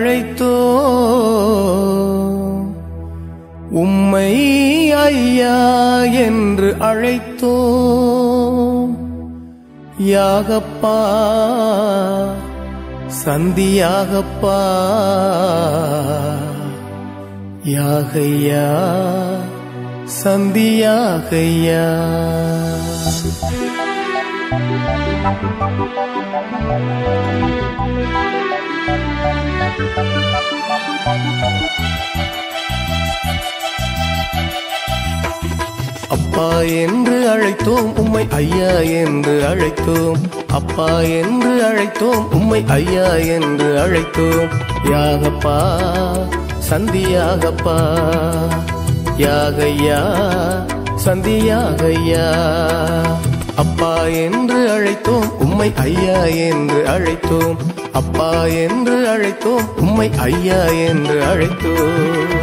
அழைத்தோ உம்மை ஐயா என்று அழைத்தோ யாகப்பா சந்தியாகப்பா யாகையா சந்தியாகையா அப்பா என்று அழைத்தோம் உம்மை ஐயா என்று அழைத்தோம் அப்பா என்று அழைத்தோம் உம்மை ஐயா என்று அழைத்தோம் யாகப்பா சந்தியாகப்பா யாகையா சந்தியாகையா அப்பா என்று அழைத்தோம் உம்மை ஐயா என்று அழைத்தோம் அப்பா என்று அழைத்தோம் உம்மை ஐயா என்று அழைத்தோம்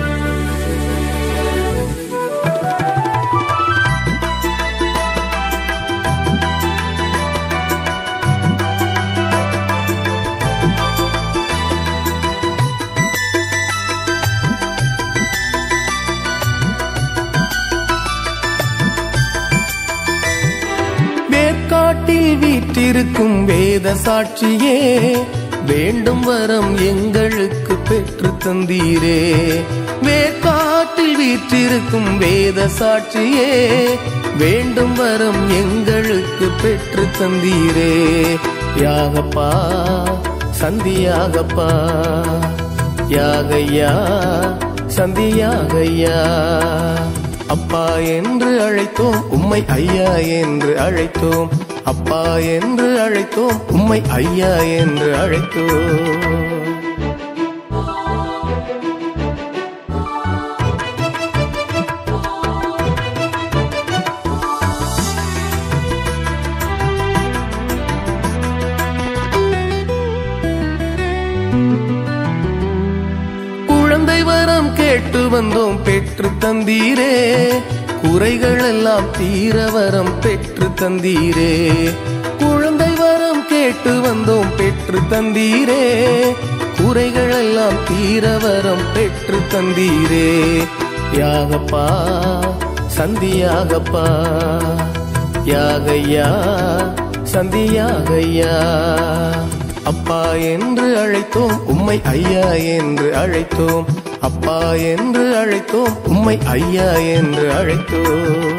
வேர்க்காட்டில் வீற்றிருக்கும் வேத சாட்சியே வேண்டும் வரம் எங்களுக்கு பெற்று தந்தீரே வேர்க்காட்டில் வீற்றிருக்கும் வேத சாட்சியே வேண்டும் வரம் எங்களுக்கு பெற்று தந்தீரே யாகப்பா சந்தியாகப்பா யாகையா சந்தியாகையா அப்பா என்று அழைத்தோம் உம்மை ஐயா என்று அழைத்தோம் அப்பா என்று அழைத்தோம் உம்மை ஐயா என்று அழைத்தோம் குழந்தை வரம் கேட்டு வந்தோம் பெற்று தந்தீரே குறைகள் எல்லாம் தீர வரம் பெற்று தந்தீரே குழந்தை வரம் கேட்டு வந்தோம் பெற்று தந்தீரே குறைகள் எல்லாம் தீர வரம் பெற்று தந்தீரே யாகப்பா சந்தியாகப்பா யாகையா சந்தியாகையா அப்பா என்று அழைத்தோம் உம்மை ஐயா என்று அழைத்தோம் அப்பா என்று அழைத்தோம் உம்மை ஐயா என்று அழைத்தோம்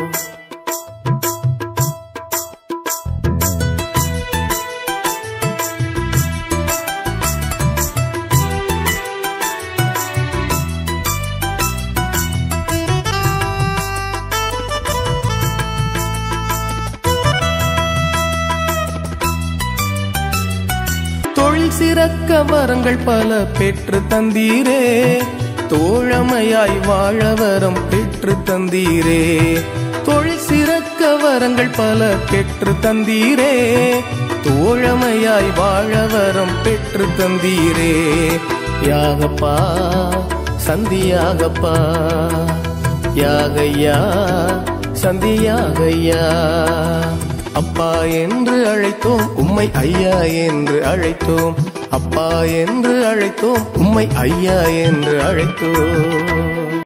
தொழில் சிறக்க வரங்கள் பல பெற்று தந்தீரே தோழமையாய் வாழ வரம் பெற்று தந்தீரே தொழில் சிறக்க வரங்கள் பல பெற்று தந்தீரே தோழமையாய் வாழ வரம் பெற்று தந்தீரே யாகப்பா சந்தியாகப்பா யாகையா சந்தியாகையா அப்பா என்று அழைத்தோம் உம்மை ஐயா என்று அழைத்தோம் அப்பா என்று அழைத்தோம் உம்மை ஐயா என்று அழைத்தோம்